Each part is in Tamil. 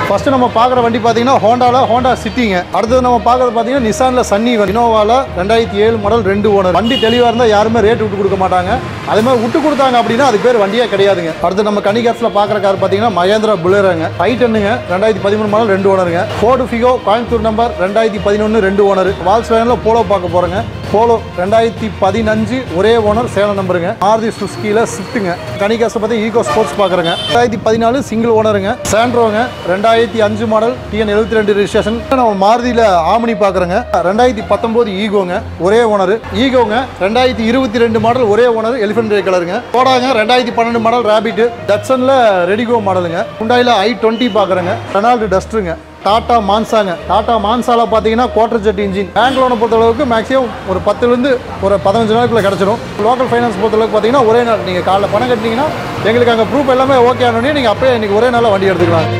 ஃபர்ஸ்ட் நம்ம பார்க்குற வண்டி பார்த்தீங்கன்னா ஹோண்டால ஹோண்டா சிட்டிங்க அடுத்தது நம்ம பார்க்குறது பார்த்தீங்கன்னா நிசானில் சன்னி இனோவாவில் ரெண்டாயிரத்தி ஏழு மாடல் ரெண்டு ஓனர் வண்டி தெளிவாக இருந்தால் யாருமே ரேட் விட்டு கொடுக்க மாட்டாங்க அதே மாதிரி விட்டு கொடுத்தாங்க அப்படின்னா அதுக்கு பேர் வண்டியே கிடையாதுங்க அடுத்து நம்ம கனிகாட்ஸில் பார்க்குற கார் பார்த்தீங்கன்னா மகேந்திரா புலேராங்க ஐ டென்னுங்க ரெண்டாயிரத்தி பதிமூணு மாடல் ரெண்டு ஓனருங்க ஃபோர்டு ஃபிகோ கோயம்புத்தூர் நம்பர் ரெண்டாயிரத்தி பதினொன்று ரெண்டு ஓனர் வால்ஸ் வேனில் போலோ பார்க்க போகிறோங்க போலோ ரெண்டாயிரத்தி பதினஞ்சு ஒரே ஓனர் சேலம் நம்பருங்க ஆர்தி சுஸ்கியில் ஸ்விஃப்ட்டுங்க கனிகாசை பற்றி ஈகோ ஸ்போர்ட்ஸ் பார்க்குறேங்க ரெண்டாயிரத்தி பதினாலு சிங்கிள் ஓனருங்க சாண்ட்ரோங்க ரெண்டாயிரத்தி அஞ்சு மாடல் டிஎன் எழுபத்தி ரெண்டு ரிஜிஸ்ட்ரேஷன் நம்ம மாருதியில் ஆமணி பார்க்குறேங்க ரெண்டாயிரத்தி பத்தொம்போது ஈகோங்க ஒரே ஓனர் ஈகோங்க ரெண்டாயிரத்தி இருபத்தி ரெண்டு மாடல் ஒரே ஓனர் எலிஃபென்ட் கிரே கலருங்க போடாங்க ரெண்டாயிரத்தி பன்னெண்டு மாடல் ரேபிட் டட்சனில் ரெடிகோ மாடலுங்க குண்டாயில் ஐ டுவெண்ட்டி பார்க்குறேங்க ரெனால்டு டஸ்ட்ருங்க டாடா மான்சாங்க டாடா மான்சால பார்த்தீங்கன்னா குவார்டர் ஜெட் இன்ஜின் பேங்க் லோனை பொறுத்தளவுக்கு மேக்ஸிமம் ஒரு பத்துலேருந்து ஒரு பதினஞ்சு நாளுக்குள்ள கிடச்சிரும் லோக்கல் ஃபைனான்ஸ் பொறுத்தளவுக்கு பார்த்தீங்கன்னா ஒரே நாள் நீங்கள் காலைல பணம் கட்டினீங்கன்னா எங்களுக்கு அங்கே ப்ரூஃப் எல்லாமே ஓகே ஆனோடனே நீங்கள் அப்பயே இன்னைக்கு ஒரே நாளில் வண்டி எடுத்துக்கலாம்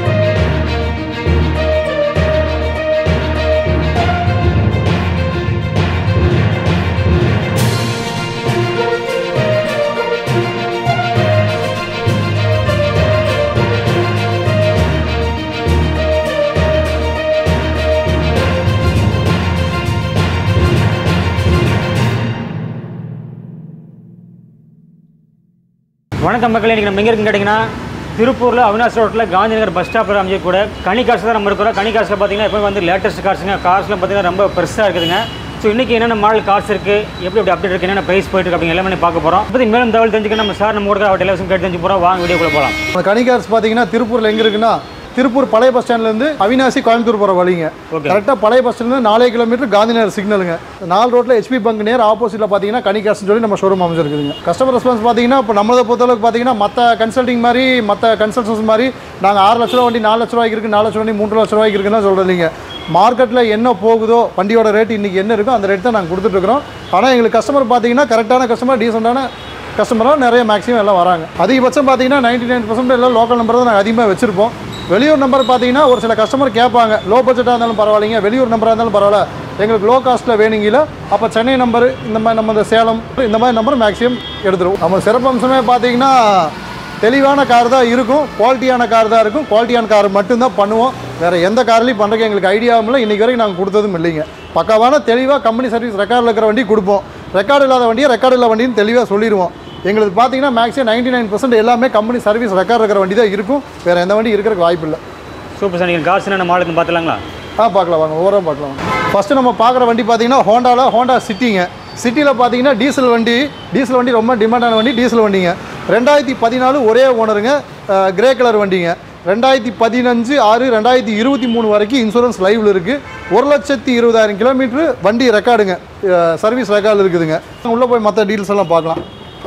வணக்கம் மக்களே இன்றைக்கி நம்ம எங்கே இருக்குன்னு கேட்டிங்கன்னா திருப்பூரில் அவினாஷ் ரோட்டில் காந்திநகர் பஸ் ஸ்டாப்பில் அமைஞ்ச கூட கனி காசு தான் நம்ம இருக்கிறோம் கனி காசில் பார்த்தீங்கன்னா எப்போ வந்து லேட்டஸ்ட் கார்ஸுங்க கார்ஸ்லாம் பார்த்தீங்கன்னா ரொம்ப பெருசாக இருக்குதுங்க ஸோ இன்றைக்கி என்னென்ன மாடல் கார்ஸ் இருக்குது எப்படி எப்படி அப்டேட் இருக்குது என்னென்ன ப்ரைஸ் போயிட்டு இருக்கு அப்படிங்க எல்லாமே பார்க்க போகிறோம் பற்றி மேலும் தகவல் தெரிஞ்சுக்க நம்ம சார் நம்ம கூட அவர் டெலிவிஷன் கேட்டு தெரிஞ்சு போகிறோம் வாங்க வீடியோக்குள்ளே போகலாம் நம்ம கனிகார்ஸ் பார்த்தீங்கன்னா திருப்பூரில் எங்கே இருக்குன்னா திருப்பூர் பழைய பஸ் ஸ்டாண்ட்லேருந்து அவினாசி கோயம்புத்தூர் போகிற வழிங்க Okay. கரெக்டாக பழைய பஸ் ஸ்டாண்ட்லேருந்து நாலே கிலோமீட்டர் காந்திநகர் சிக்னலுங்க நாலு ரோட்டில் ஹெச்பி பங்க் நேர் ஆப்போசிட்டில் பார்த்தீங்கன்னா கனிகார்ஸ்னு சொல்லி நம்ம ஷோரூம் அமைச்சிருக்குதுங்க கஸ்டமர் ரெஸ்பான்ஸ் பார்த்தீங்கன்னா இப்போ நம்மளை பொறுத்தளவுக்கு பார்த்தீங்கன்னா மற்ற கன்சல்டிங் மாதிரி மற்ற கன்சல்டன்ஸ் மாதிரி நாங்கள் ஆறு லட்ச ரூபா வண்டி நாலு லட்ச ரூபாய்க்கு இருக்குது நாலு லட்ச வண்டி மூன்று லட்ச ரூபாய்க்கு இருக்குன்னு சொல்கிறீங்க மார்க்கெட்டில் என்ன போகுதோ வண்டியோட ரேட் இன்றைக்கி என்ன இருக்கோ அந்த ரேட் தான் நாங்கள் கொடுத்துட்ருக்குறோம் ஆனால் எங்களுக்கு கஸ்டமர் பார்த்தீங்கன்னா கரெக்டான கஸ்டமர் டீசெண்டான கஸ்டமராக நிறைய மேக்ஸிமம் எல்லாம் வராங்க அதிகபட்சம் பார்த்தீங்கன்னா நைன்டி நைன் பர்சன்ட் எல்லாம் லோக்கல் நம்பர் தான் நாங்கள் அதிகமாக வச்சிருப்போம் வெளியூர் நம்பர் பார்த்தீங்கன்னா ஒரு சில கஸ்டமர் கேட்பாங்க லோ பட்ஜெட்டாக இருந்தாலும் பரவாயில்லைங்க வெளியூர் நம்பராக இருந்தாலும் பரவாயில்ல எங்களுக்கு லோ காஸ்ட்டில் வேணுங்கில அப்போ சென்னை நம்பர் இந்த மாதிரி நம்ம இந்த சேலம் இந்த மாதிரி நம்பர் மேக்ஸிமம் எடுத்துருவோம் நம்ம சிறப்பம்சமே பார்த்தீங்கன்னா தெளிவான கார் தான் இருக்கும் குவாலிட்டியான கார் தான் இருக்கும் குவாலிட்டியான கார் மட்டும்தான் பண்ணுவோம் வேறு எந்த கார்லையும் பண்ணுறதுக்கு எங்களுக்கு ஐடியாவும் இல்லை இன்றைக்கி வரைக்கும் நாங்கள் கொடுத்ததும் இல்லைங்க பக்காவான தெளிவாக கம்பெனி சர்வீஸ் ரெக்கார்டில் இருக்கிற வண்டி கொடுப்போம் ரெக்கார்டு இல்லாத வண்டியை ரெக்கார்டு இல்லாத வண்டின்னு தெளிவாக சொல்லிடுவோம் எங்களுக்கு பார்த்தீங்கன்னா மேக்ஸிமம் நைன்டி நைன் எல்லாமே கம்பெனி சர்வீஸ் ரெக்கார்ட் இருக்கிற வண்டி தான் இருக்கும் வேறு எந்த வண்டி இருக்கிறதுக்கு வாய்ப்பு இல்லை சூப்பர் சார் நீங்கள் கார்ஸ் என்னென்ன மாடலுக்கு பார்த்துலாங்களா ஆ பார்க்கலாம் வாங்க ஓரம் பார்க்கலாம் ஃபஸ்ட்டு நம்ம பார்க்குற வண்டி பார்த்தீங்கன்னா ஹோண்டாவில் ஹோண்டா சிட்டிங்க சிட்டியில் பார்த்தீங்கன்னா டீசல் வண்டி டீசல் வண்டி ரொம்ப டிமாண்டான வண்டி டீசல் வண்டிங்க ரெண்டாயிரத்தி பதினாலு ஒரே ஓனருங்க கிரே கலர் வண்டிங்க ரெண்டாயிரத்தி பதினஞ்சு ஆறு ரெண்டாயிரத்தி இருபத்தி மூணு வரைக்கும் இன்சூரன்ஸ் லைவில் இருக்குது ஒரு லட்சத்தி இருபதாயிரம் கிலோமீட்ரு வண்டி ரெக்கார்டுங்க சர்வீஸ் ரெக்கார்டு இருக்குதுங்க உள்ளே போய் மற்ற டீல்ஸ் எல்லாம் பார்க்கலாம்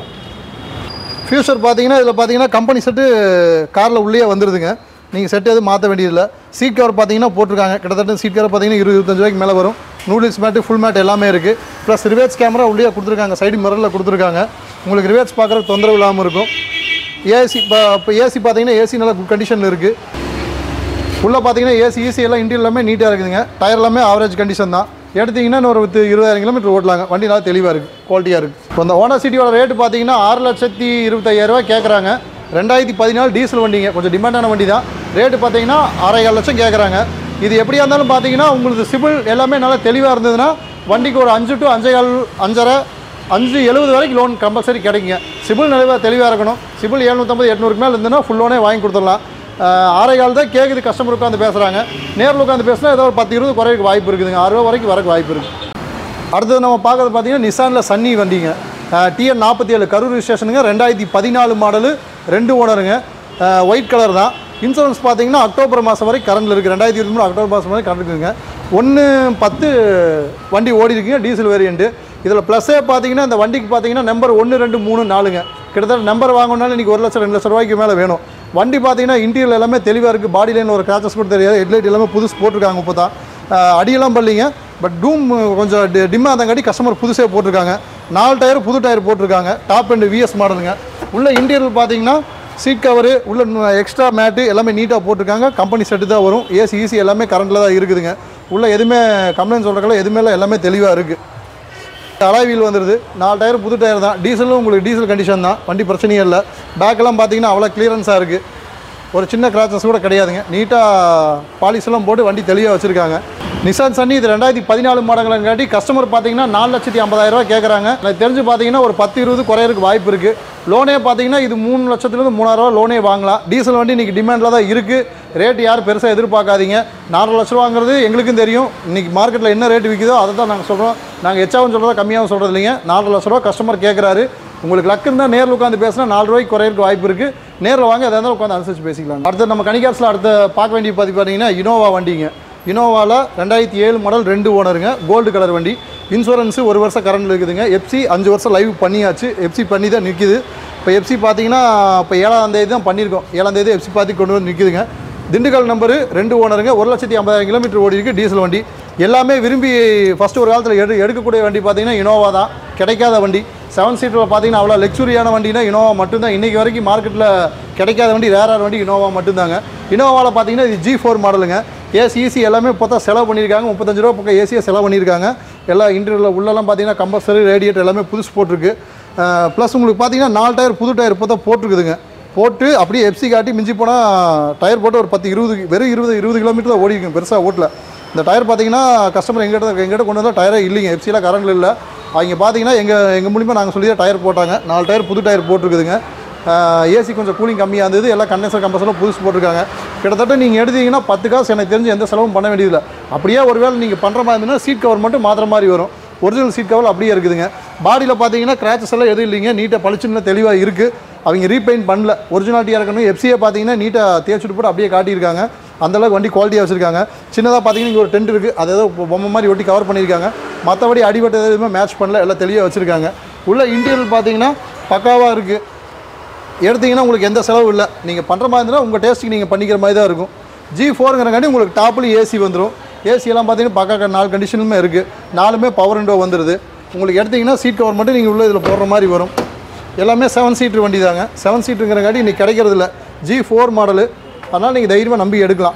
ஃபியூச்சர் பார்த்தீங்கன்னா இதில் பார்த்தீங்கன்னா கம்பெனி செட்டு காரில் உள்ளே வந்துடுதுங்க நீங்கள் செட் எதுவும் மாற்ற வேண்டியதில்லை சீட் கவர் பார்த்தீங்கன்னா போட்டிருக்காங்க கிட்டத்தட்ட சீட் கவர் பார்த்தீங்கன்னா இருபது இருபத்தஞ்சு ரூபாய்க்கு மேலே வரும் நூடுல்ஸ் மேட்டு ஃபுல் மேட் எல்லாமே இருக்குது ப்ளஸ் ரிவேட்ஸ் கேமரா உள்ளே கொடுத்துருக்காங்க சைடு மிரரில் கொடுத்துருக்காங்க உங்களுக்கு ரிவேட்ஸ் பார்க்குறது தொந்தரவு இல்லாமல் இருக்கும் ஏசி இப்போ இப்போ ஏசி பார்த்தீங்கன்னா ஏசி நல்லா குட் கண்டிஷனில் இருக்குது உள்ளே பார்த்தீங்கன்னா ஏசி ஈசி எல்லாம் இன்டீரியர் எல்லாமே நீட்டாக இருக்குதுங்க டயர் எல்லாமே ஆவரேஜ் கண்டிஷன் தான் எடுத்தீங்கன்னா இன்னொரு வித்து இருபதாயிரம் கிலோமீட்டர் ஓட்டலாங்க வண்டி நல்லா தெளிவாக இருக்குது குவாலிட்டியாக இருக்குது இப்போ இந்த ஓனா சிட்டியோட ரேட்டு பார்த்தீங்கன்னா ஆறு லட்சத்தி இருபத்தையாயிரரூவா கேட்குறாங்க ரெண்டாயிரத்தி பதினாலு டீசல் வண்டிங்க கொஞ்சம் டிமாண்டான வண்டி தான் ரேட்டு பார்த்தீங்கன்னா ஆறேகால் லட்சம் கேட்குறாங்க இது எப்படியா இருந்தாலும் பார்த்தீங்கன்னா உங்களுக்கு சிபில் எல்லாமே நல்லா தெளிவாக இருந்ததுன்னா வண்டிக்கு ஒரு அஞ்சு டு அஞ்சேகால் அஞ்சரை அஞ்சு எழுபது வரைக்கும் லோன் கம்பல்சரி கிடைக்குங்க சிபில் நிலைவாக தெளிவாக இருக்கணும் சிபில் எழுநூற்றம்பது எட்நூறுக்கு மேலே இருந்ததுன்னா ஃபுல் லோனே வாங்கி கொடுத்துடலாம் ஆறே கால் தான் கேட்குது கஸ்டமர் உட்காந்து பேசுகிறாங்க நேரில் உட்காந்து பேசினா ஏதோ ஒரு பத்து இருபது குறைக்கு வாய்ப்பு இருக்குதுங்க ஆறு ரூபா வரைக்கும் வரக்கு வாய்ப்பு இருக்குது அடுத்தது நம்ம பார்க்கறது பார்த்தீங்கன்னா நிசானில் சன்னி வண்டிங்க டிஎன் நாற்பத்தி ஏழு கரூர் ஸ்டேஷனுங்க ரெண்டாயிரத்தி பதினாலு மாடலு ரெண்டு ஓனருங்க ஒயிட் கலர் தான் இன்சூரன்ஸ் பார்த்தீங்கன்னா அக்டோபர் மாதம் வரைக்கும் கரண்டில் இருக்குது ரெண்டாயிரத்தி இருபத்தி மூணு அக்டோபர் மாதம் வரைக்கும் கரண்ட் இருக்குங்க ஒன்று பத்து வண்டி ஓடி இருக்குங்க டீசல் வேரியண்ட்டு இதில் ப்ளஸ்ஸே பார்த்தீங்கன்னா இந்த வண்டிக்கு பார்த்தீங்கன்னா நம்பர் ஒன்று ரெண்டு மூணு நாலுங்க கிட்டத்தட்ட நம்பர் வாங்கணும்னாலும் இன்றைக்கி ஒரு லட்சம் ரெண்டு லட்சம் ரூபாய்க்கு மேலே வேணும் வண்டி பார்த்தீங்கன்னா இன்டீரியல் எல்லாமே தெளிவாக இருக்குது பாடி லைன் ஒரு கிராச்சஸ் கூட தெரியாது ஹெட்லைட் எல்லாமே புதுசு போட்டிருக்காங்க இப்போ தான் அடியெல்லாம் பண்ணலிங்க பட் டூம் கொஞ்சம் டி டிம்மாக இருந்தங்காட்டி கஸ்டமர் புதுசே போட்டிருக்காங்க நாலு டயர் புது டயர் போட்டிருக்காங்க டாப் அண்ட் விஎஸ் மாடலுங்க உள்ள இன்டீரியல் பார்த்தீங்கன்னா சீட் கவரு உள்ள எக்ஸ்ட்ரா மேட்டு எல்லாமே நீட்டாக போட்டிருக்காங்க கம்பெனி செட்டு தான் வரும் ஏசி ஈசி எல்லாமே கரண்டில் தான் இருக்குதுங்க உள்ள எதுவுமே கம்ப்ளைண்ட் சொல்கிறக்கெல்லாம் எதுவுமே இல்லை எல்லாமே தெளிவாக இருக்குது அலாய் வீல் வந்துடுது நாலு டயர் புது டயர் தான் டீசலும் உங்களுக்கு டீசல் கண்டிஷன் தான் வண்டி பிரச்சனையே இல்லை பேக்கெல்லாம் பார்த்தீங்கன்னா அவ்வளோ கிளியரன்ஸாக இருக்குது ஒரு சின்ன கிராச்சஸ் கூட கிடையாதுங்க நீட்டாக பாலிஸ்லாம் போட்டு வண்டி தெளிவாக வச்சுருக்காங்க நிசான் சன்னி இது ரெண்டாயிரத்தி பதினாலு மாடலுங்காட்டி கஸ்டமர் பார்த்தீங்கன்னா நாலு லட்சத்தி ஐம்பதாயிரம் ரூபாய் கேட்குறாங்க எனக்கு தெரிஞ்சு பார்த்தீங்கன்னா ஒரு பத்து இருபது குறையறதுக்கு வாய்ப்பு இருக்குது லோனே பார்த்தீங்கன்னா இது மூணு லட்சத்துலேருந்து மூணாயிரம் ரூபா லோனே வாங்கலாம் டீசல் வண்டி இன்றைக்கி டிமாண்டில் தான் இருக்குது ரேட் யாரும் பெருசாக எதிர்பார்க்காதீங்க நாலு லட்ச ரூபாங்கிறது எங்களுக்கும் தெரியும் இன்றைக்கி மார்க்கெட்டில் என்ன ரேட் விற்கிதோ அதை தான் நாங்கள் சொல்கிறோம் நாங்கள் எச்சாவும் சொல்கிறதா கம்மியாகவும் சொல்கிறது இல்லைங்க நாலு லட்ச ரூபா கஸ்டமர் கேட்குறாரு உங்களுக்கு லக் இருந்தால் நேரில் உட்காந்து பேசினா நாலு ரூபாய்க்கு குறையிறதுக்கு வாய்ப்பு இருக்குது நேரில் வாங்க எதாவது இருந்தாலும் உட்காந்து அனுசரிச்சு பேசிக்கலாம் அடுத்து நம்ம கணிகாசில் அடுத்த பார்க்க வேண்டிய பற்றி பார்த்தீங்கன்னா இனோவா வண்டிங்க இனோவாவில் ரெண்டாயிரத்தி ஏழு மாடல் ரெண்டு ஓனருங்க கோல்டு கலர் வண்டி இன்சூரன்ஸு ஒரு வருஷம் கரண்டில் இருக்குதுங்க எஃப்சி அஞ்சு வருஷம் லைவ் பண்ணியாச்சு எஃப்சி பண்ணி தான் நிற்கிது இப்போ எஃப்சி பார்த்தீங்கன்னா இப்போ ஏழாம் தேதி தான் பண்ணியிருக்கோம் ஏழாம் தேதி எஃப்சி பார்த்து கொண்டு வந்து நிற்கிதுங்க திண்டுக்கல் நம்பரு ரெண்டு ஓனருங்க ஒரு லட்சத்தி ஐம்பதாயிரம் கிலோமீட்டர் ஓடி இருக்கு டீசல் வண்டி எல்லாமே விரும்பி ஃபஸ்ட்டு ஒரு காலத்தில் எடு எடுக்கக்கூடிய வண்டி பார்த்தீங்கன்னா இனோவா தான் கிடைக்காத வண்டி செவன் சீட்டரில் பார்த்தீங்கன்னா அவ்வளோ லக்ஸுரியான வண்டினா இனோவா மட்டும்தான் இன்றைக்கி வரைக்கும் மார்க்கெட்டில் கிடைக்காத வண்டி ரேரான வண்டி இனோவா மட்டும்தாங்க இனோவாவில் பார்த்தீங்கன்னா இது ஜி ஃபோர் மாடலுங்க ஏசி ஈசி எல்லாமே பார்த்தா செலவு பண்ணியிருக்காங்க முப்பத்தஞ்சு ரூபா பக்கம் ஏசியை செலவு பண்ணியிருக்காங்க எல்லா இன்டீரியரில் உள்ளெல்லாம் பார்த்தீங்கன்னா கம்பல்சரி ரேடியேட்டர் எல்லாமே புதுசு போட்டிருக்கு ப்ளஸ் உங்களுக்கு பார்த்தீங்கன்னா நாலு டயர் புது டயர் இப்போ தான் போட்டிருக்குதுங்க போட்டு அப்படியே எஃப்சி காட்டி மிஞ்சி போனால் டயர் போட்டு ஒரு பத்து இருபது வெறும் இருபது இருபது கிலோமீட்டர் தான் ஓடி இருக்குங்க பெருசாக ஓட்டல இந்த டயர் பார்த்தீங்கன்னா கஸ்டமர் எங்கிட்ட எங்கிட்ட கொண்டு வந்தால் டயரே இல்லைங்க எஃப்சியில் கரண்ட் இல்லை அவங்க பார்த்தீங்கன்னா எங்கள் எங்கள் மூலிமா நாங்கள் சொல்லி தான் டயர் போட்டாங்க நாலு டயர் புது டயர் போட்டிருக்குதுங்க ஏசி கொஞ்சம் கூலிங் கம்மியாக இருந்தது எல்லாம் கண்டென்சர் கம்பர்ஸெல்லாம் புதுசு போட்டிருக்காங்க கிட்டத்தட்ட நீங்கள் எடுத்தீங்கன்னா பத்து காசு எனக்கு தெரிஞ்சு எந்த செலவும் பண்ண வேண்டியதில்லை அப்படியே ஒருவேளை நீங்கள் பண்ணுற மாதிரி இருந்ததுன்னா சீட் கவர் மட்டும் மாத்திர மாதிரி வரும் ஒரிஜினல் சீட் கவர் அப்படியே இருக்குதுங்க பாடியில் பார்த்தீங்கன்னா கிராச்சஸ் எல்லாம் எதுவும் இல்லைங்க நீட்டாக பளிச்சுன்னு தெளிவாக இருக்குது அவங்க ரீபெயிண்ட் பண்ணல ஒரிஜினாலிட்டியாக இருக்கணும் எஃப்சியை பார்த்தீங்கன்னா நீட்டாக தேய்ச்சிட்டு போட்டு அப்படியே காட்டியிருக்காங்க அந்தளவுக்கு வண்டி குவாலிட்டியாக வச்சுருக்காங்க சின்னதாக பார்த்தீங்கன்னா இங்கே ஒரு டென்ட் இருக்குது அது ஏதோ பொம்மை மாதிரி ஒட்டி கவர் பண்ணியிருக்காங்க மற்றபடி அடிபட்ட எதுவுமே மேட்ச் பண்ணல எல்லாம் தெளிவாக வச்சுருக்காங்க உள்ள இன்டீரியர் பார்த்தீங்கன்னா பக்காவாக இருக்குது எடுத்தீங்கன்னா உங்களுக்கு எந்த செலவும் இல்லை நீங்கள் பண்ணுற மாதிரி இருந்தால் உங்கள் டேஸ்ட்டுக்கு நீங்கள் பண்ணிக்கிற மாதிரி தான் இருக்கும் ஜி ஃபோருங்கிறங்காட்டி உங்களுக்கு டாப்லேயும் ஏசி வந்துடும் ஏசியெல்லாம் பார்த்தீங்கன்னா பக்கா நாலு கண்டிஷனுமே இருக்குது நாலுமே பவர் விண்டோ வந்துடுது உங்களுக்கு எடுத்தீங்கன்னா சீட் கவர் மட்டும் நீங்கள் உள்ள இதில் போடுற மாதிரி வரும் எல்லாமே செவன் சீட்ரு வண்டி தாங்க செவன் சீட்டுங்கிறங்காட்டி இன்றைக்கி கிடைக்கிறது இல்லை ஜி ஃபோர் மாடலு அதனால் நீங்கள் தைரியமாக நம்பி எடுக்கலாம்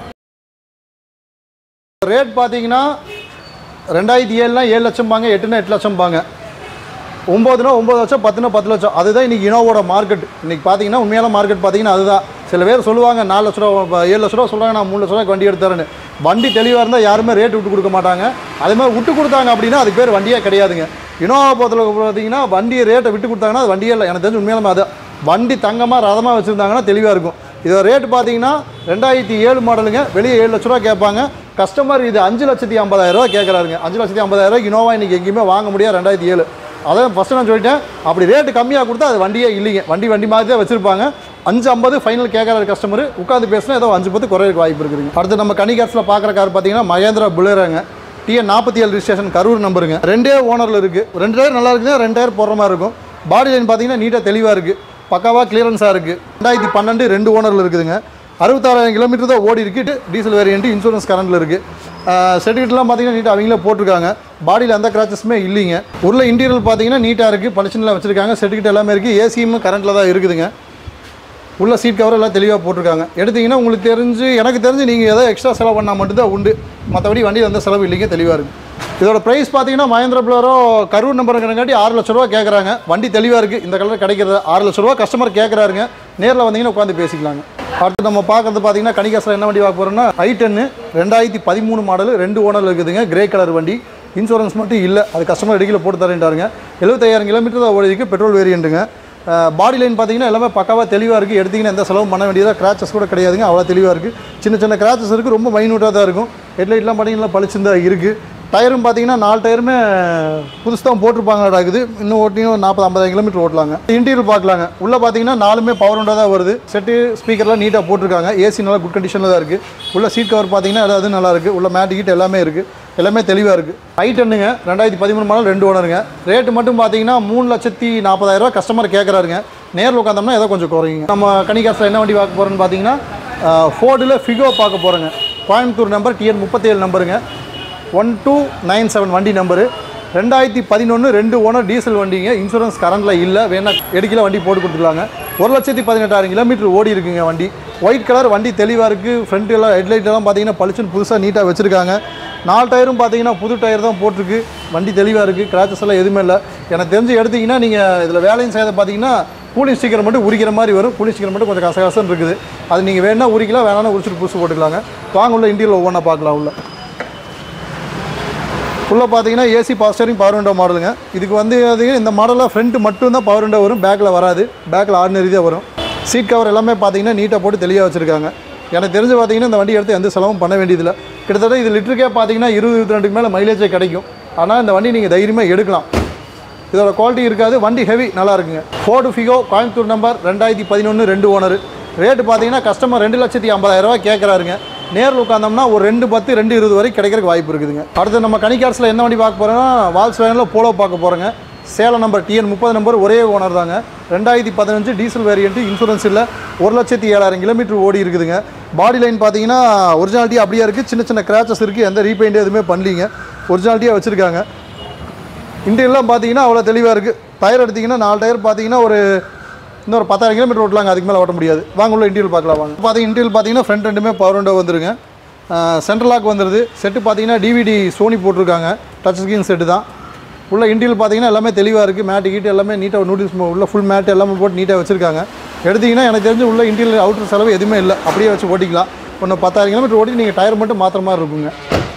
ரேட் பார்த்தீங்கன்னா ரெண்டாயிரத்தி ஏழுனா ஏழு லட்சம் பாங்க எட்டுனா எட்டு லட்சம் பாங்க ஒம்போதுனா ஒம்பது லட்சம் பத்துனா பத்து லட்சம் அதுதான் இன்றைக்கி இனோவோட மார்க்கெட் இன்றைக்கி பார்த்தீங்கன்னா உண்மையான மார்க்கெட் பார்த்தீங்கன்னா அதுதான் சில பேர் சொல்லுவாங்க நாலு லட்ச ரூபா இப்போ ஏழு லட்ச ரூபா சொல்கிறாங்க நான் மூணு லட்ச ரூபாய்க்கு வண்டி எடுத்தாருன்னு வண்டி தெளிவாக இருந்தால் யாருமே ரேட் விட்டு கொடுக்க மாட்டாங்க அதே மாதிரி விட்டு கொடுத்தாங்க அப்படின்னா அதுக்கு பேர் வண்டியே கிடையாதுங்க இனோவா பொறுத்தளவுக்கு பார்த்தீங்கன்னா வண்டியை ரேட்டை விட்டு கொடுத்தாங்கன்னா அது வண்டியே இல்லை எனக்கு தெரிஞ்சு உண்மையாலுமே அது வண்டி தங்கமாக ரதமாக வச்சுருந்தாங்கன்னா தெளிவாக இருக்கும் இதோட ரேட் பார்த்தீங்கன்னா ரெண்டாயிரத்தி ஏழு மாடலுங்க வெளியே ஏழு லட்ச ரூபா கேட்பாங்க கஸ்டமர் இது அஞ்சு லட்சத்தி ஐம்பதாயிரம் ரூபா கேட்குறாருங்க அஞ்சு லட்சத்தி ஐம்பதாயிரம் இனோவா இன்றைக்கி எங்கேயுமே வாங்க முடியாது ரெண்டாயிரத்தி ஏழு அதான் ஃபஸ்ட்டு நான் சொல்லிட்டேன் அப்படி ரேட்டு கம்மியாக கொடுத்தா அது வண்டியே இல்லைங்க வண்டி வண்டி மாதிரி தான் வச்சிருப்பாங்க அஞ்சு ஐம்பது ஃபைனல் கேட்குற கஸ்டமர் உட்காந்து பேசினா ஏதோ அஞ்சு பத்து குறையிறதுக்கு வாய்ப்பு இருக்குதுங்க அடுத்து நம்ம கனிகாசில் பார்க்குற கார் பார்த்தீங்கன்னா மகேந்திரா புலேராங்க டிஎன் நாற்பத்தி ஏழு ரிஜிஸ்ட்ரேஷன் கரூர் நம்பருங்க ரெண்டே ஓனரில் இருக்குது ரெண்டு டயர் நல்லா இருக்குதுன்னா ரெண்டு டயர் போடுற மாதிரி இருக்கும் பாடி லைன் பார்த்தீங்கன்னா நீட்டாக தெளிவாக இருக்குது பக்காவாக கிளியரன்ஸாக இருக்குது ரெண்டாயிரத்தி பன்னெண்டு ரெண்டு ஓனரில் இருக்குதுங்க அறுபத்தாறாயிரம் கிலோமீட்டர் தான் ஓடி இருக்கு டீசல் வேரியன்ட் இன்சூரன்ஸ் கரண்டில் இருக்குது சர்டிஃபிகேட்லாம் பார்த்தீங்கன்னா நீட்டாக அவங்களே போட்டிருக்காங்க பாடியில் எந்த கிராச்சஸுமே இல்லைங்க உள்ள இன்டீரியல் பார்த்தீங்கன்னா நீட்டாக இருக்குது பளிச்சுலாம் வச்சுருக்காங்க சர்டிஃபிகேட் எல்லாமே இருக்குது ஏசியும் கரண்ட்டில் தான் இருக்குதுங்க உள்ள சீட் கவர் எல்லாம் தெளிவாக போட்டிருக்காங்க எடுத்தீங்கன்னா உங்களுக்கு தெரிஞ்சு எனக்கு தெரிஞ்சு நீங்கள் ஏதோ எக்ஸ்ட்ரா செலவு பண்ணால் மட்டும்தான் உண்டு மற்றபடி வண்டியில் எந்த செலவு இல்லைங்க தெளிவாக இருக்குது இதோட ப்ரைஸ் பார்த்தீங்கன்னா மகேந்திர பிளரோ கரூர் நம்பருங்கிறங்காட்டி ஆறு லட்ச ரூபா கேட்குறாங்க வண்டி தெளிவாக இருக்குது இந்த கலர் கிடைக்கிறது ஆறு லட்ச ரூபா கஸ்டமர் கேட்குறாருங்க நேரில் வந்தீங்கன்னா உட்காந்து பேசிக்கலாங்க அடுத்து நம்ம பார்க்கறது பார்த்தீங்கன்னா கனிகாசில் என்ன வண்டி பார்க்க போகிறோம்னா ஐ டென்னு ரெண்டாயிரத்தி பதிமூணு மாடல் ரெண்டு ஓனர் இருக்குதுங்க கிரே கலர் வண்டி இன்சூரன்ஸ் மட்டும் இல்லை அது கஸ்டமர் இடையில போட்டு தரேன்ட்டாருங்க எழுபத்தாயிரம் கிலோமீட்டர் தான் ஓடி இருக்கு பெட்ரோல் வேரியண்ட்டுங்க பாடி லைன் பார்த்தீங்கன்னா எல்லாமே பக்காவாக தெளிவாக இருக்குது எடுத்தீங்கன்னா எந்த செலவும் பண்ண வேண்டியதாக கிராச்சஸ் கூட கிடையாதுங்க அவ்வளோ தெளிவாக இருக்குது சின்ன சின்ன கிராச்சஸ் இருக்குது ரொம்ப மைனூட்டாக தான் இருக்கும் ஹெட்லைட்லாம் பார்த்தீங்கன்னா பளிச்சுன்னு தான் இருக்குது டயரும் பார்த்தீங்கன்னா நாலு டயருமே புதுசு தான் போட்டிருப்பாங்கடாக்குது இன்னும் ஓட்டியும் நாற்பது ஐம்பதாயிரம் கிலோமீட்டர் ஓட்டலாங்க இன்டீரியர் பார்க்கலாங்க உள்ளே பார்த்தீங்கன்னா நாலுமே பவர் விண்டோ தான் வருது செட்டு ஸ்பீக்கர்லாம் நீட்டாக போட்டிருக்காங்க ஏசி நல்லா குட் கண்டிஷனில் தான் இருக்குது உள்ள சீட் கவர் பார்த்தீங்கன்னா அது நல்லா இருக்குது உள்ள மேட் கீட் எல்லாமே இருக்குது எல்லாமே தெளிவாக இருக்குது ஐ டென்னுங்க ரெண்டாயிரத்தி பதிமூணு மாடல் ரெண்டு ஓனருங்க ரேட்டு மட்டும் பார்த்தீங்கன்னா மூணு லட்சத்தி நாற்பதாயிரரூவா கஸ்டமர் கேட்குறாருங்க நேரில் உட்காந்தோம்னா ஏதோ கொஞ்சம் குறையுங்க நம்ம கனிகாசில் என்ன வண்டி பார்க்க போகிறோன்னு பார்த்தீங்கன்னா ஃபோர்டில் ஃபிகோ பார்க்க போகிறோங்க கோயம்புத்தூர் நம்பர் டிஎன் முப்பத்தேழு நம்பருங்க ஒன் டூ நைன் செவன் வண்டி நம்பரு ரெண்டாயிரத்தி பதினொன்று ரெண்டு ஓனர் டீசல் வண்டிங்க இன்சூரன்ஸ் கரண்டில் இல்லை வேணா எடுக்கல வண்டி போட்டு கொடுத்துருக்காங்க ஒரு லட்சத்தி பதினெட்டாயிரம் கிலோமீட்டர் ஓடி இருக்குங்க வண்டி ஒயிட் கலர் வண்டி தெளிவாக இருக்குது ஃப்ரண்ட் எல்லாம் ஹெட்லைட் எல்லாம் பார்த்தீங்கன்னா பளிச்சுன்னு புதுசாக நீட்டாக வச்சுருக்காங்க நாலு டயரும் பார்த்தீங்கன்னா புது டயர் தான் போட்டிருக்கு வண்டி தெளிவாக இருக்குது கிராச்சஸ் எல்லாம் எதுவுமே இல்லை எனக்கு தெரிஞ்சு எடுத்தீங்கன்னா நீங்கள் இதில் வேலையும் செய்யறத பார்த்தீங்கன்னா கூலிங் ஸ்டிக்கர் மட்டும் உரிக்கிற மாதிரி வரும் கூலிங் ஸ்டிக்கர் மட்டும் கொஞ்சம் கசகசன்னு இருக்குது அது நீங்கள் வேணால் உரிக்கலாம் வேணாலும் உரிச்சிட்டு புதுசு போட்டுக்கலாங்க வாங்க உள்ள இன்டீரியல் ஒவ்வொன்றா பார்க்கலாம் உள்ள உள்ளே பார்த்தீங்கன்னா AC power steering power window மாடலுங்க இதுக்கு வந்து பார்த்தீங்கன்னா இந்த மாடலில் ஃப்ரண்ட் மட்டும் தான் பவர் விண்டோ வரும் பேக்கில் வராது பேக்கில் ஆர்டினரி தான் வரும் சீட் கவர் எல்லாமே பார்த்தீங்கன்னா நீட்டாக போட்டு தெளிவாக வச்சுருக்காங்க எனக்கு தெரிஞ்சு பார்த்தீங்கன்னா இந்த வண்டி எடுத்து எந்த செலவும் பண்ண வேண்டியதில்லை கிட்டத்தட்ட இது லிட்டருக்கே பார்த்தீங்கன்னா இருபது இருபத்தி ரெண்டுக்கு மேலே மைலேஜே கிடைக்கும் ஆனால் இந்த வண்டி நீங்கள் தைரியமாக எடுக்கலாம் இதோட குவாலிட்டி இருக்காது வண்டி ஹெவி நல்லா இருக்குங்க ஃபோர்டு ஃபிகோ கோயம்புத்தூர் நம்பர் ரெண்டாயிரத்தி பதினொன்று ரெண்டு ஓனர் ரேட்டு பார்த்தீங்கன்னா கஸ்டமர் ரெண்டு லட்சத்தி ஐம்பதாயிரம் ரூபாய் கேட்குறாருங்க நேரில் உட்காந்தோம்னா ஒரு ரெண்டு பத்து ரெண்டு இருபது வரை கிடைக்கிறதுக்கு வாய்ப்பு இருக்குதுங்க அடுத்து நம்ம கனிகார்ஸில் என்ன வண்டி பார்க்க போகிறோம்னா வால்ஸ் வேனில் போலோ பார்க்க போகிறோங்க சேலம் நம்பர் டிஎன் முப்பது நம்பர் ஒரே ஓனர் தாங்க ரெண்டாயிரத்தி பதினஞ்சு டீசல் வேரியண்ட்டு இன்சூரன்ஸ் இல்லை ஒரு லட்சத்தி ஏழாயிரம் கிலோமீட்டர் ஓடி இருக்குதுங்க பாடி லைன் பார்த்தீங்கன்னா ஒரிஜினாலிட்டி அப்படியே இருக்குது சின்ன சின்ன கிராச்சஸ் இருக்குது எந்த ரீபெயிண்ட் எதுவுமே பண்ணலீங்க ஒரிஜினாலிட்டியாக வச்சுருக்காங்க இன்டீரியர்லாம் பார்த்தீங்கன்னா அவ்வளோ தெளிவாக இருக்குது டயர் எடுத்தீங்கன்னா நாலு டயர் பார்த்தீங்கன்னா ஒரு இன்னொரு பத்தாயிரம் கிலோமீட்டர் ஓட்டலாங்க அதுக்கு மேலே ஓட்ட முடியாது வாங்க உள்ள இன்டீரியல் பார்க்கலாம் வாங்க பார்த்தீங்க இன்டீரியல் பார்த்தீங்கன்னா ஃப்ரண்ட் ரெண்டுமே பவர் விண்டோ வந்துருங்க சென்ட்ரல் லாக் வந்துருது செட்டு பார்த்தீங்கன்னா டிவிடி சோனி போட்டிருக்காங்க டச் ஸ்க்ரீன் செட்டு தான் உள்ள இன்டீரியல் பார்த்தீங்கன்னா எல்லாமே தெளிவாக இருக்குது மேட்டு கீட்டு எல்லாமே நீட்டாக நூடுல்ஸ் உள்ள ஃபுல் மேட் எல்லாமே போட்டு நீட்டாக வச்சுருக்காங்க எடுத்தீங்கன்னா எனக்கு தெரிஞ்சு உள்ள இன்டீரியல் அவுட்டர் செலவு எதுவுமே இல்லை அப்படியே வச்சு ஓட்டிக்கலாம் ஒன்று பத்தாயிரம் கிலோமீட்டர் ஓட்டி நீங்கள் டயர் மட்டும் மாற்றுற மாதிரி இருக்குங்க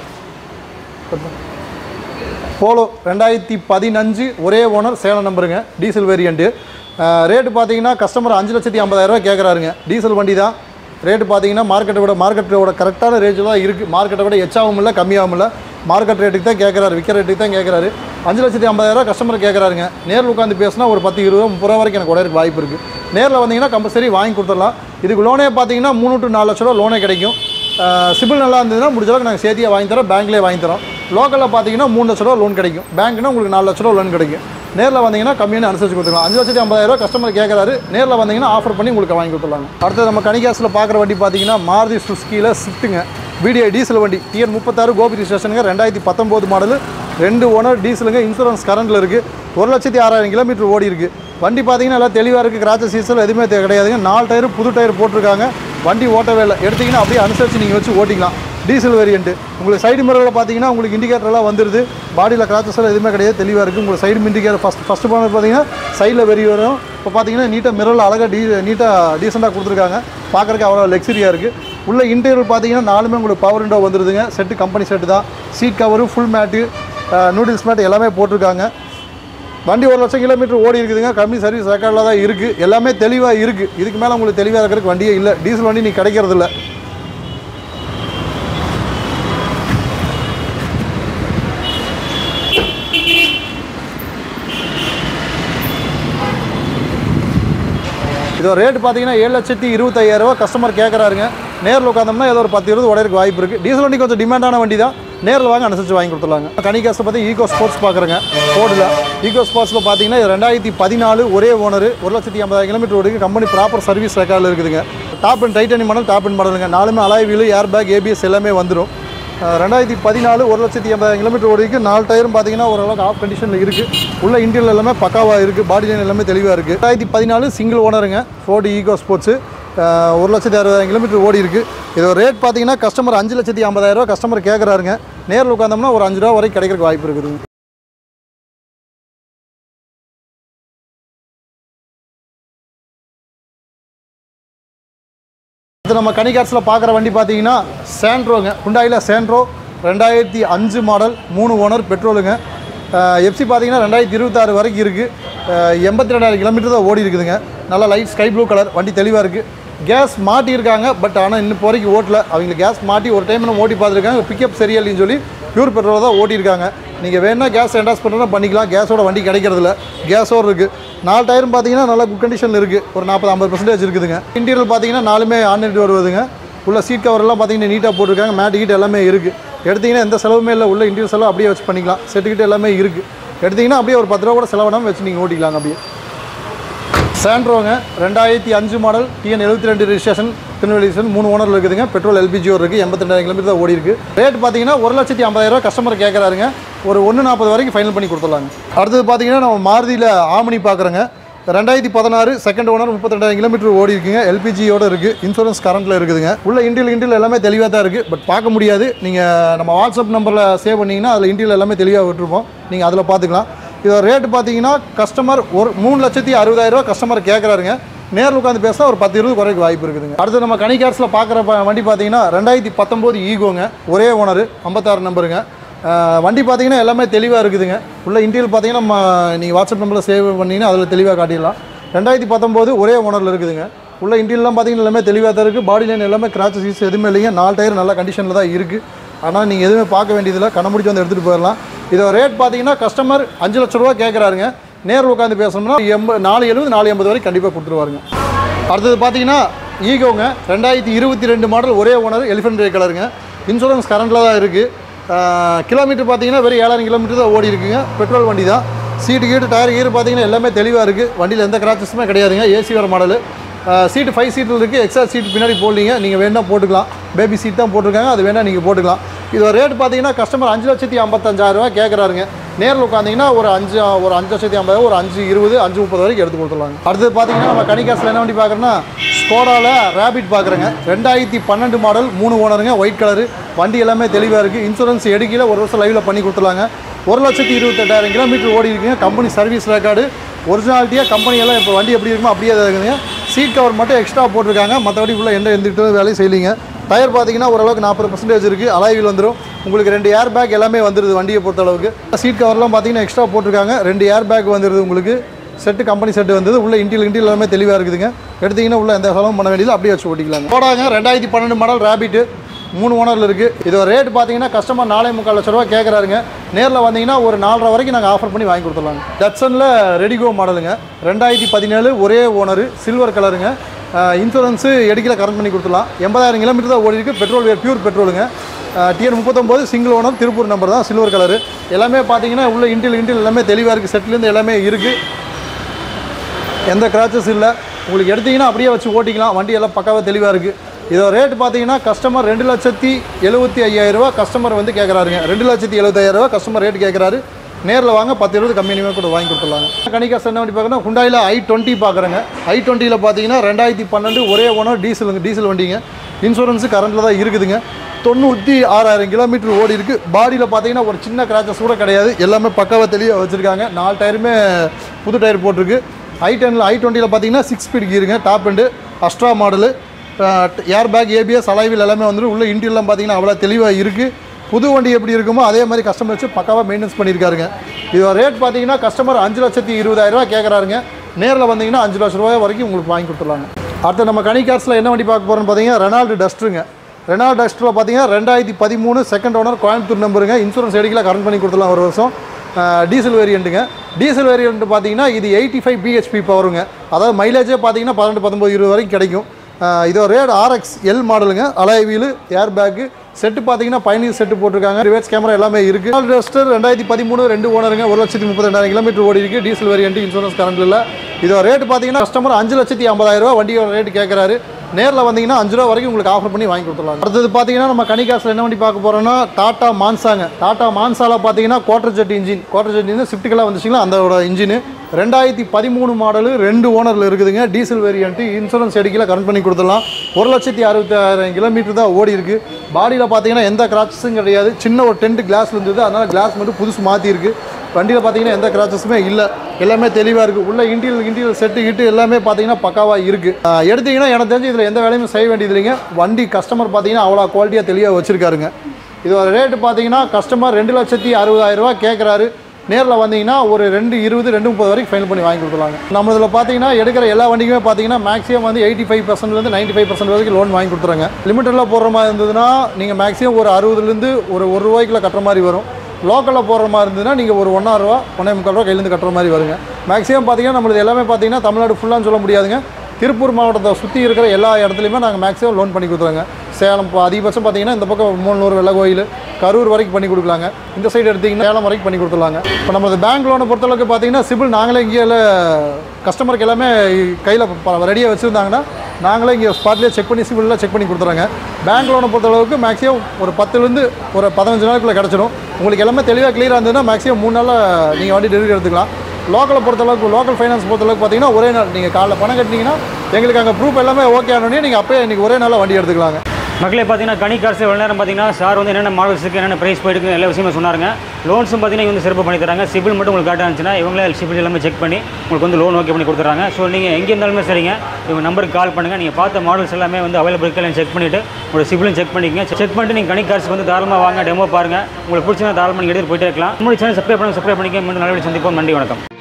போலோ ரெண்டாயிரத்தி பதினஞ்சு ஒரே ஓனர் சேலம் நம்பருங்க டீசல் வேரியண்ட்டு ரேட்டு பார்த்தீங்கன்னா கஸ்டமர் அஞ்சு லட்சத்தி ஐம்பதாயிரரூவா கேட்குறாருங்க டீசல் வண்டி தான் ரேட்டு பார்த்தீங்கன்னா மார்க்கெட்டை விட மார்க்கெட்டோட கரெக்டான ரேஞ்சு தான் இருக்குது மார்க்கெட்டை விட எச்சாகவும் இல்லை கம்மியாகவும் இல்லை மார்க்கெட் ரேட்டுக்கு தான் கேட்குறாரு விற்கிற ரேட்டுக்கு தான் கேட்குறாரு அஞ்சு லட்சத்தி ஐம்பதாயிரரூவா கஸ்டமர் கேட்குறாருங்க நேரில் உட்காந்து பேசினா ஒரு பத்து இருபது ரூபா முப்பது ரூபா வரைக்கும் எனக்கு உடையறதுக்கு வாய்ப்பு இருக்குது நேரில் வந்தீங்கன்னா கம்பல்சரி வாங்கி கொடுத்துடலாம் இதுக்கு லோனே பார்த்தீங்கன்னா மூணு டு நாலு லட்ச ரூபா லோனே கிடைக்கும் சிபில் நல்லா இருந்ததுன்னா முடிஞ்ச அளவுக்கு நாங்கள் சேர்த்தியாக வாங்கி தரோம் பேங்க்லேயே வாங்கி தரோம் லோக்கலில் பார்த்தீங்கன்னா மூணு லட்ச ரூபா லோன் கிடைக்கும் பேங்க்னா உங்களுக்கு நாலு லட்ச ரூபா லோன் கிடைக்கும் நேரில் வந்தீங்கன்னா கம்மியான அனுசரிச்சு கொடுத்துக்கலாம் அஞ்சு லட்சத்தி ஐம்பதாயிரம் ரூபா கஸ்டமர் கேட்குறாரு நேரில் வந்தீங்கன்னா ஆஃபர் பண்ணி உங்களுக்கு வாங்கி கொடுத்துடலாங்க அடுத்து நம்ம கனிகாசில் பார்க்குற வண்டி பார்த்தீங்கன்னா மாருதி சுஸ்கியில் ஸ்விஃப்ட்டுங்க வீடியோ டீசல் வண்டி டிஎன் முப்பத்தாறு கோபி ஸ்டேஷனுங்க ரெண்டாயிரத்தி பத்தொம்போது மாடலு ரெண்டு ஓனர் டீசலுங்க இன்சூரன்ஸ் கரண்டில் இருக்குது ஒரு லட்சத்தி ஆறாயிரம் கிலோமீட்டர் ஓடி இருக்குது வண்டி பார்த்தீங்கன்னா எல்லாம் தெளிவாக இருக்குது கிராச்ச சீசல் எதுவுமே தே- கிடையாதுங்க நாலு டயர் புது டயர் போட்டிருக்காங்க வண்டி ஓட்டவே இல்லை எடுத்தீங்கன்னா அப்படியே அனுசரித்து நீங்கள் வச்சு ஓட்டிக்கலாம் டீசல் வேரியண்ட்டு உங்களுக்கு சைடு மிரரில் பார்த்தீங்கன்னா உங்களுக்கு இண்டிகேட்டர்லாம் வந்துருது பாடியில் கிராச்சஸ் எல்லாம் எதுவுமே கிடையாது தெளிவாக இருக்குது உங்களுக்கு சைடு இண்டிகேட்டர் ஃபஸ்ட் ஃபஸ்ட்டு போனது பார்த்தீங்கன்னா சைடில் வெறி வரும் இப்போ பார்த்தீங்கன்னா நீட்டாக மிரரில் அழகாக டீ நீட்டாக டீசெண்டாக கொடுத்துருக்காங்க பார்க்குறதுக்கு அவ்வளோ லக்ஸரியாக இருக்குது உள்ள இன்டீரியர் பார்த்தீங்கன்னா நாலுமே உங்களுக்கு பவர் விண்டோ வந்துருதுங்க செட்டு கம்பெனி செட்டு தான் seat cover full mat noodles mat எல்லாமே போட்டிருக்காங்க வண்டி ஒரு லட்சம் கிலோமீட்டர் ஓடி இருக்குதுங்க கம்மி சர்வீஸ் ரெக்கார்டில் தான் இருக்குது எல்லாமே தெளிவாக இருக்குது இதுக்கு மேலே உங்களுக்கு தெளிவாக இருக்கிறதுக்கு வண்டியே இல்லை டீசல் வண்டி நீ கிடைக்கிறது இல்லை இதோ ரேட்டு பார்த்தீங்கன்னா ஏழு லட்சத்தி இருபத்தையாயிரரூவா கஸ்டமர் கேட்குறாருங்க நேரில் உட்காந்தோம்னா ஏதோ ஒரு பத்து இருபது உடையறதுக்கு வாய்ப்பு இருக்குது டீசல் வண்டி கொஞ்சம் டிமாண்டான வண்டி தான் நேரில் வாங்க அனுசரித்து வாங்கி கொடுத்துலாங்க கனிகாசை பற்றி ஈகோ ஸ்போர்ட்ஸ் பார்க்குறேங்க ஃபோர்டில் ஈகோ ஸ்போர்ட்ஸில் பார்த்தீங்கன்னா இது ரெண்டாயிரத்தி பதினாலு ஒரே ஓனர் ஒரு லட்சத்தி ஐம்பதாயிரம் கிலோமீட்டர் ஓடுக்கு கம்பெனி ப்ராப்பர் சர்வீஸ் ரெக்கார்டில் இருக்குதுங்க டாப் அண்ட் டைட்டனி மாடல் டாப் அண்ட் மாடலுங்க நாலுமே alloy wheel air bag ABS எல்லாமே வந்துடும் ரெண்டாயிரத்தி பதினாலு ஒரு லட்சத்தி எண்பதாயிரம் கிலோமீட்டர் ஓடிக்கு நாலு டயரும் பார்த்தீங்கன்னா ஓரளவுக்கு ஆஃப் கண்டிஷனில் இருக்குது உள்ள இன்டீரியல் எல்லாமே பக்காவாக இருக்குது பாடி லைன் எல்லாமே தெளிவாக இருக்குது ரெண்டாயிரத்தி பதினாலு சிங்கிள் ஓனருங்க ஃபோர்டு ஈகோ ஸ்போர்ட்ஸு ஒரு லட்சத்தி அறுபதாயிரம் கிலோமீட்டர் ஓடி இருக்குது இதோட ரேட் பார்த்தீங்கன்னா கஸ்டமர் அஞ்சு லட்சத்தி ஐம்பதாயிரம் ரூபா கஸ்டமர் கேட்குறாருங்க நேரில் உட்காந்தோம்னா ஒரு அஞ்சு ரூபா வரைக்கும் கிடைக்கிறதுக்கு வாய்ப்பு இருக்குதுங்க அடுத்து நம்ம கனிகாட்ஸில் பார்க்குற வண்டி பார்த்தீங்கன்னா சேண்ட்ரோங்க குண்டாயில் சேண்ட்ரோ ரெண்டாயிரத்தி அஞ்சு மாடல் மூணு ஓனர் பெட்ரோலுங்க எஃப்சி பார்த்தீங்கன்னா ரெண்டாயிரத்தி இருபத்தாறு வரைக்கும் இருக்குது எண்பத்தி ரெண்டாயிரம் கிலோமீட்டர் தான் ஓடி இருக்குதுங்க நல்லா லைட் ஸ்கை ப்ளூ கலர் வண்டி தெளிவாக இருக்குது கேஸ் மாட்டியிருக்காங்க பட் ஆனால் இன்னும் இப்போ வரைக்கும் ஓட்டல அவங்க கேஸ் மாட்டி ஒரு டைம் நம்ம ஓட்டி பார்த்துருக்காங்க பிக்கப் சரியில்லைன்னு சொல்லி பியூர் பெட்ரோல் தான் ஓட்டியிருக்காங்க நீங்கள் வேணா கேஸ் என்டாஸ் பண்ணுறதா பண்ணிக்கலாம் கேஸோட வண்டி கிடைக்கிறதில்ல கேஸோடு இருக்குது நாலு டயரும் பார்த்தீங்கன்னா நல்லா குட் கண்டிஷனில் இருக்குது ஒரு நாற்பது ஐம்பது பர்சன்டேஜ் இருக்குதுங்க இன்டீரியல் பார்த்தீங்கன்னா நாலுமே ஆன்லைன் வருவதுங்க உள்ள சீட் கவர் எல்லாம் பார்த்தீங்கன்னா நீட்டாக போட்டிருக்காங்க மேட் கீட் எல்லாமே இருக்குது எடுத்தீங்கன்னா எந்த செலவுமே இல்லை உள்ள இன்டீரியல் செலவு அப்படியே வச்சு பண்ணிக்கலாம் செட்டுக்கிட்ட எல்லாமே இருக்குது எடுத்தீங்கன்னா அப்படியே ஒரு பத்து ரூபா கூட செலவிடாமல் வச்சு நீங்கள் ஓட்டிக்கலாங்க அப்படியே சாண்ட்ரோங்க ரெண்டாயிரத்தி அஞ்சு மாடல் டிஎன் எழுபத்தி ரெண்டு ரிஜிஸ்ட்ரேஷன் திருநெல்வேலி ஸ்டேஷன் மூணு ஓனர் இருக்குதுங்க பெட்ரோல் எல்பிஜி ஒரு இருக்குது எண்பத்தி ரெண்டாயிரம் கிலோமீட்டர் தான் ஓடி இருக்கு ரேட் பார்த்தீங்கன்னா ஒரு லட்சத்தி ஐம்பதாயிரம் கஸ்டமர் கேட்குறாருங்க ஒரு ஒன்று நாற்பது வரைக்கும் ஃபைனல் பண்ணி கொடுத்துடலாங்க அடுத்தது பார்த்தீங்கன்னா நம்ம மாருதியில் ஆமணி பார்க்குறோங்க ரெண்டாயிரத்தி பதினாறு செகண்ட் ஓனர் முப்பத்தி ரெண்டாயிரம் கிலோமீட்டர் ஓடி இருக்குங்க எல்பிஜியோட இருக்குது இன்சூரன்ஸ் கரண்ட்டில் இருக்குதுங்க உள்ள இன்டியல் இன்டியல் எல்லாமே தெளிவாக தான் இருக்குது பட் பார்க்க முடியாது நீங்கள் நம்ம வாட்ஸ்அப் நம்பரில் சேவ் பண்ணிங்கன்னா அதில் இன்டியல் எல்லாமே தெளிவாக விட்டுருப்போம் நீங்கள் அதில் பார்த்துக்கலாம் இதோட ரேட்டு பார்த்தீங்கன்னா கஸ்டமர் ஒரு மூணு லட்சத்தி அறுபதாயிரரூவா கஸ்டமர் கேட்குறாருங்க நேரில் உட்காந்து பேசினா ஒரு பத்து இருபது குறைக்கு வாய்ப்பு இருக்குதுங்க அடுத்து நம்ம கனிகார்ஸில் பார்க்குற ப- வண்டி பார்த்தீங்கன்னா ரெண்டாயிரத்தி பத்தொம்போது ஈகோங்க ஒரே ஓனர் ஐம்பத்தாறு நம்பருங்க அஹ் வண்டி பார்த்தீங்கன்னா எல்லாமே தெளிவாக இருக்குதுங்க உள்ள இன்டீரியல் பார்த்தீங்கன்னா நம்ம நீங்கள் வாட்ஸ்அப் நம்பரில் சேவ் பண்ணிங்கன்னா அதில் தெளிவாக காட்டிடலாம் ரெண்டாயிரத்தி பத்தொம்போது ஒரே ஓனரில் இருக்குதுங்க உள்ள இன்டீரியல்லாம் பார்த்தீங்கன்னா எல்லாமே தெளிவாக தான் இருக்குது பாடி லைன் எல்லாமே கிராச்சஸ் யூஸ் எதுவுமே இல்லைங்க நாலு டயர் நல்ல கண்டிஷனில் தான் இருக்குது ஆனால் நீங்கள் எதுவுமே பார்க்க வேண்டியதில்லை கண்ண முடிச்சு வந்து எடுத்துகிட்டு போயிடலாம் இதோட ரேட் பார்த்தீங்கன்னா கஸ்டமர் அஞ்சு லட்ச ரூபா கேட்குறாருங்க நேரில் உட்காந்து பேசணும்னா எண்ப நாலு எழுபது நாலு எண்பது வரைக்கும் கண்டிப்பாக கொடுத்துருவாருங்க அடுத்தது பார்த்தீங்கன்னா ஈகோங்க ரெண்டாயிரத்தி இருபத்தி ரெண்டு மாடல் ஒரே ஓனர் எலிஃபென்ட் கிரே கலருங்க இன்சூரன்ஸ் கரண்டில் தான் இருக்குது கிலோமீட்டர் பார்த்தீங்கன்னா வெறும் ஏழாயிரம் கிலோமீட்டர் தான் ஓடி இருக்குங்க பெட்ரோல் வண்டி தான் சீட்டு கீட்டு டயர் கீர் பார்த்தீங்கன்னா எல்லாமே தெளிவாக இருக்குது வண்டியில் எந்த கிராச்சஸுமே கிடையாதுங்க ஏசி வர மாடலு சீட்டு ஃபைவ் சீட்டில் இருக்குது எக்ஸ்ட்ரா சீட் பின்னாடி போடலீங்க நீங்கள் வேணால் போட்டுக்கலாம் பேபி சீட் தான் போட்டிருக்காங்க அது வேணால் நீங்கள் போட்டுக்கலாம் இதோட ரேட் பார்த்தீங்கன்னா கஸ்டமர் அஞ்சு லட்சத்தி ஐம்பத்தஞ்சாயிரரூவா கேட்குறாருங்க நேரில் உட்காந்திங்கன்னா ஒரு அஞ்சு ஒரு அஞ்சு லட்சத்தி ஐம்பது ஒரு அஞ்சு இருபது அஞ்சு முப்பது வரைக்கும் எடுத்து கொடுத்துருவாங்க அடுத்தது பார்த்தீங்கன்னா நம்ம கனிகாசில் என்ன வண்டி பார்க்குறோன்னா ஸ்கோடாவில் ரேபிட் பார்க்குறேங்க ரெண்டாயிரத்தி பன்னெண்டு மாடல் மூணு ஓனருங்க ஒயிட் கலரு வண்டி எல்லாமே தெளிவாக இருக்குது இன்சூரன்ஸ் எடுக்கல ஒரு வருஷம் லைவில் பண்ணி கொடுத்துருவாங்க ஒரு லட்சத்தி இருபத்தெட்டாயிரம் கிலோமீட்டர் ஓடி இருக்குங்க கம்பெனி சர்வீஸ் ரெக்கார்டு ஒரிஜினாலிட்டியாக கம்பெனி எல்லாம் இப்போ வண்டி எப்படி இருக்குமோ அப்படியே தான் இருக்குதுங்க சீட் கவர் மட்டும் எக்ஸ்ட்ரா போட்டிருக்காங்க மற்றபடி ஃபுல்லாக எந்த எந்த வேலையும் செய்யலிங்க டயர் பார்த்தீங்கன்னா ஓரளவுக்கு நாற்பது பர்சன்டேஜ் இருக்குது அலாய்வில் வந்துடும் உங்களுக்கு ரெண்டு ஏர் பேக் எல்லாமே வந்துடுது வண்டியை பொறுத்த அளவுக்கு சீட் கவர்லாம் பார்த்தீங்கன்னா எக்ஸ்ட்ரா போட்டிருக்காங்க ரெண்டு ஏர் பேக் வந்துடுது உங்களுக்கு செட்டு கம்பெனி செட்டு வந்தது உள்ள இன்டீரியல் இன்டீரியல் எல்லாமே தெளிவாக இருக்குதுங்க எடுத்தீங்கன்னா உள்ள எந்த செலவும் பண்ண வேண்டியது அப்படியே வச்சு ஓட்டிக்கலாங்க போடாங்க ரெண்டாயிரத்தி பன்னெண்டு மாடல் ரேபிட்டு மூணு ஓனரில் இருக்குது இதோட ரேட் பார்த்தீங்கன்னா கஸ்டமர் நாலே முக்கால் லட்ச ரூபா கேட்குறாருங்க நேரில் வந்தீங்கன்னா ஒரு நாலரை வரைக்கும் நாங்கள் ஆஃபர் பண்ணி வாங்கி கொடுத்துடலாங்க டட்சனில் ரெடிகோ மாடலுங்க ரெண்டாயிரத்தி பதினேழு ஒரே ஓனரு சில்வர் கலருங்க இன்சூரன்ஸு எடுக்கல கரண்ட் பண்ணி கொடுத்துடலாம் எண்பதாயிரம் கிலோமீட்டர் தான் ஓடி இருக்கு பெட்ரோல் வேர் பியூர் பெட்ரோலுங்க டிஎன் முப்பத்தொம்போது சிங்கிள் ஓனர் திருப்பூர் நம்பர் தான் சில்வர் கலரு எல்லாமே பார்த்தீங்கன்னா உள்ள இன்டில் இன்டில் எல்லாமே தெளிவாக இருக்குது செட்லேருந்து எல்லாமே இருக்குது எந்த கிராச்சஸ் இல்லை உங்களுக்கு எடுத்தீங்கன்னா அப்படியே வச்சு ஓட்டிக்கலாம் வண்டி எல்லாம் பக்காவாக தெளிவாக இருக்குது இதோட ரேட் பார்த்தீங்கன்னா கஸ்டமர் ரெண்டு லட்சத்தி எழுபத்தி ஐயாயிரரூவா கஸ்டமர் வந்து கேட்குறாருங்க ரெண்டு லட்சத்தி எழுபத்தாயிரரூவா கஸ்டமர் ரேட் கேட்குறாரு நேரில் வாங்க பத்து இருபது கம்மியாக கூட வாங்கி கொடுத்துடலாங்க கணிகாசு என்ன வண்டி பார்க்குறேன்னா ஹுண்டாயில் ஐ டுவெண்ட்டி பார்க்குறேங்க ஐ டுவெண்ட்டியில் பார்த்தீங்கன்னா ரெண்டாயிரத்தி பன்னெண்டு ஒரே ஓனர் டீசலுங்க டீசல் வண்டிங்க இன்சூரன்ஸு கரண்டில் தான் இருக்குதுங்க தொண்ணூற்றி ஆறாயிரம் கிலோமீட்டர் ஓடி இருக்கு பாடியில் பார்த்தீங்கன்னா ஒரு சின்ன கிராச்சஸ் கூட கிடையாது எல்லாமே பக்காவாக தெளிவாக வச்சுருக்காங்க நாலு டயருமே புது டயர் போட்டிருக்கு ஐ டெனில் ஐ டுவெண்ட்டியில் பார்த்தீங்கன்னா சிக்ஸ் ஸ்பீட் கீருங்க top end Astra model air bag ABS அலைவில் எல்லாமே வந்துடும் உள்ள இன்டீரியல்லாம் பார்த்தீங்கன்னா அவ்வளோ தெளிவாக இருக்குது புது வண்டி எப்படி இருக்குமோ அதே மாதிரி கஸ்டமர் வச்சு பக்காவாக மெயின்டெனன்ஸ் பண்ணியிருக்காருங்க இதோட ரேட் பார்த்தீங்கன்னா கஸ்டமர் அஞ்சு லட்சத்தி இருபதாயிரரூவா கேட்குறாருங்க நேரில் வந்தீங்கன்னா அஞ்சு லட்ச ரூபாய் வரைக்கும் உங்களுக்கு வாங்கி கொடுத்துடலாங்க அடுத்து நம்ம கனி கார்ஸில் என்ன வண்டி பார்க்க போகிறோம்னு பார்த்தீங்கன்னா ரெனால்டு டஸ்ட்ருங்க ரெனால்டு டஸ்ட்டில் பார்த்தீங்கன்னா ரெண்டாயிரத்தி பதிமூணு செகண்ட் ஓனர் கோயம்புத்தூர் நம்பருங்க இன்சூரன்ஸ் எடுக்கல கரண்ட் பண்ணி கொடுத்துடலாம் ஒரு வருஷம் டீசல் வேரியண்ட்டுங்க டீசல் வேரியண்ட் பார்த்தீங்கன்னா இது எயிட்டி ஃபைவ் பிஹெச்பி பவருங்க அதாவது மைலேஜே பார்த்தீங்கன்னா பன்னெண்டு பத்தொம்பது இருபது வரைக்கும் கிடைக்கும் ஆஹ் இதோ ரேட் ஆர்எக்ஸ் எல் மாடலுங்க alloy wheel air bag set பார்த்தீங்கன்னா பயணியர் செட்டு போட்டிருக்காங்க ரிவர்ஸ் கேமரா எல்லாமே இருக்குது நாலு டஸ்டர் ரெண்டாயிரத்தி பதிமூணு ரெண்டு ஓனருங்க ஒரு லட்சத்தி முப்பத்தி ரெண்டாயிரம் கிலோமீட்டர் ஓடி இருக்கு டீசல் வேரியண்ட் இன்சூரன்ஸ் கரண்ட் இல்லை இதோ ரேட் பார்த்தீங்கன்னா கஸ்டமர் அஞ்சு லட்சத்தி ஐம்பதாயிரம் ரூபா வண்டியோட ரேட் கேட்குறாரு நேரில் வந்தீங்கன்னா அஞ்சு ரூபா வரைக்கும் உங்களுக்கு ஆஃபர் பண்ணி வாங்கி கொடுத்துடலாம் அடுத்தது பார்த்தீங்கன்னா நம்ம கனிகாசில் என்ன வண்டி பார்க்க போகிறோம்னா டாட்டா மான்சாங்க டாட்டா மான்சால பார்த்தீங்கன்னா Quadrajet engine Quadrajet engine ஸ்விஃப்ட்டுக்கெல்லாம் வந்துச்சுங்களா அதோட இன்ஜின் ரெண்டாயிரத்தி பதிமூணு மாடலு ரெண்டு ஓனரில் இருக்குதுங்க டீசல் வேரியண்ட்டு இன்சூரன்ஸ் எடுக்கல கரண்ட் பண்ணி கொடுத்துடலாம் ஒரு லட்சத்தி அறுபத்தாயிரம் கிலோமீட்டர் தான் ஓடி இருக்கு பாடியில் பார்த்தீங்கன்னா எந்த கிராச்சஸும் கிடையாது சின்ன ஒரு டென்ட் கிளாஸ் இருந்தது அதனால் கிளாஸ் மட்டும் புதுசு மாற்றிருக்கு வண்டியில் பார்த்தீங்கன்னா எந்த கிராச்சஸுமே இல்லை எல்லாமே தெளிவாக இருக்குது உள்ள இன்டீரியல் இன்டீரியல் செட்டு கிட்டு எல்லாமே பார்த்தீங்கன்னா பக்காவாக இருக்குது எடுத்தீங்கன்னா எனக்கு தெரிஞ்சு இதில் எந்த வேலையும் செய்ய வேண்டியது இல்லைங்க வண்டி கஸ்டமர் பார்த்தீங்கன்னா அவ்வளோ குவாலிட்டியாக தெளிவாக வச்சுருக்காருங்க இதோட ரேட்டு பார்த்தீங்கன்னா கஸ்டமர் ரெண்டு லட்சத்தி அறுபதாயிரம் ரூபாய் கேட்குறாரு நேரில் வந்தீங்கன்னா ஒரு ரெண்டு இருபது ரெண்டு முப்பது வரைக்கும் ஃபைனல் பண்ணி வாங்கி கொடுத்துருவாங்க நம்ம இதில் பார்த்தீங்கன்னா எடுக்கிற எல்லா வண்டிக்குமே பார்த்தீங்கன்னா மேக்ஸிமம் வந்து எயிட்டி ஃபைவ் பர்சன்ட்லேருந்து நைன்ட்டி ஃபைவ் பர்சன்ட் வரைக்கும் லோன் வாங்கி கொடுத்துறாங்க லிமிட்டடில் போடுற மாதிரி இருந்ததுன்னா நீங்கள் மேக்ஸிமம் ஒரு அறுபதுலேருந்து ஒரு ஒரு ரூபாய்க்குள்ள கட்டுற மாதிரி வரும் லோக்கலில் போடுற மாதிரி இருந்ததுன்னா நீங்கள் ஒரு ஒன்றா ரூபா ஒன்றே முக்கால் ரூபா கையிலேருந்து கட்டுற மாதிரி வருங்க மேக்ஸிமம் பார்த்தீங்கன்னா நம்மளது எல்லாமே பார்த்தீங்கன்னா தமிழ்நாடு ஃபுல்லான்னு சொல்ல முடியாதுங்க திருப்பூர் மாவட்டத்தை சுற்றி இருக்கிற எல்லா இடத்துலையுமே நாங்கள் மேக்ஸிமம் லோன் பண்ணி கொடுத்துருங்க சேலம் இப்போ அதிகபட்சம் பார்த்தீங்கன்னா இந்த பக்கம் மூணூறு வெள்ளை கோயில் கரூர் வரைக்கும் பண்ணி கொடுக்கலாங்க இந்த சைடு எடுத்திங்கன்னா சேலம் வரைக்கும் பண்ணி கொடுத்துடலாங்க இப்போ நம்ம பேங்க் லோனை பொறுத்தளவுக்கு பார்த்தீங்கன்னா சிபில் நாங்களே இங்கே கஸ்டமருக்கு எல்லாமே கையில் ரெடியாக வச்சுருந்தாங்கன்னா நாங்களே இங்கே ஸ்பாட்லேயே செக் பண்ணி சிபில்லாம் செக் பண்ணி கொடுத்துறாங்க பேங்க் லோனை பொறுத்தளவுக்கு மேக்ஸிமம் ஒரு பத்துலேருந்து ஒரு பதினஞ்சு நாளுக்குள்ளே கிடச்சிடும் உங்களுக்கு எல்லாமே தெளிவாக கிளியராக இருந்ததுன்னா மேக்ஸிமம் மூணு நாளில் நீங்கள் வண்டி டெலிவரி எடுத்துக்கலாம் லோக்கலை பொறுத்தளவுக்கு லோக்கல் ஃபைனான்ஸ் பொறுத்தளவுக்கு பார்த்தீங்கன்னா ஒரே நாள் நீங்கள் காலைல பணம் கட்டினீங்கன்னா எங்களுக்கு அங்கே ப்ரூஃப் எல்லாமே ஓகே ஆனோடனே நீங்கள் அப்போயே இன்றைக்கி ஒரே நாளில் வண்டி எடுத்துக்கலாங்க மக்களே பார்த்தீங்கன்னா கனி காசு எவ்வளோ நேரம் பார்த்தீங்கன்னா சார் வந்து என்னென்ன மாடல்ஸ் இருக்குது என்னென்ன ப்ரைஸ் போயிருக்கு எல்லா விஷயமே சொன்னாருங்க லோன்ஸும் பார்த்தீங்கன்னா இவங்க வந்து சிறப்பு பண்ணி தராங்க சிபில் மட்டும் உங்களுக்கு கரெக்டாக இருந்துச்சுன்னா இவங்களே சிபில் எல்லாமே செக் பண்ணி உங்களுக்கு வந்து லோன் ஓகே பண்ணி கொடுத்துறாங்க ஸோ நீங்கள் எங்கே இருந்தாலுமே சரிங்க இவங்க நம்பருக்கு கால் பண்ணுங்கள் நீங்கள் பார்த்த மாடல்ஸ் எல்லாமே வந்து அவைலபிள் இருக்கா செக் பண்ணிவிட்டு உங்களோட சிபிலும் செக் பண்ணிக்கங்க செக் பண்ணிட்டு நீங்கள் கனி காசுக்கு வந்து தாராளமாக வாங்க டெமோ பாருங்கள் உங்களுக்கு பிடிச்சா தாராளமாக நீங்கள் எடுத்துகிட்டு போயிட்டே இருக்கலாம் நம்மளுடைய சேனல் சப்ஸ்கிரைப் பண்ணி சப்ஸ்கிரைப் பண்ணிக்க மீண்டும் நல்ல சந்திப்போம் நன்றி வணக்கம்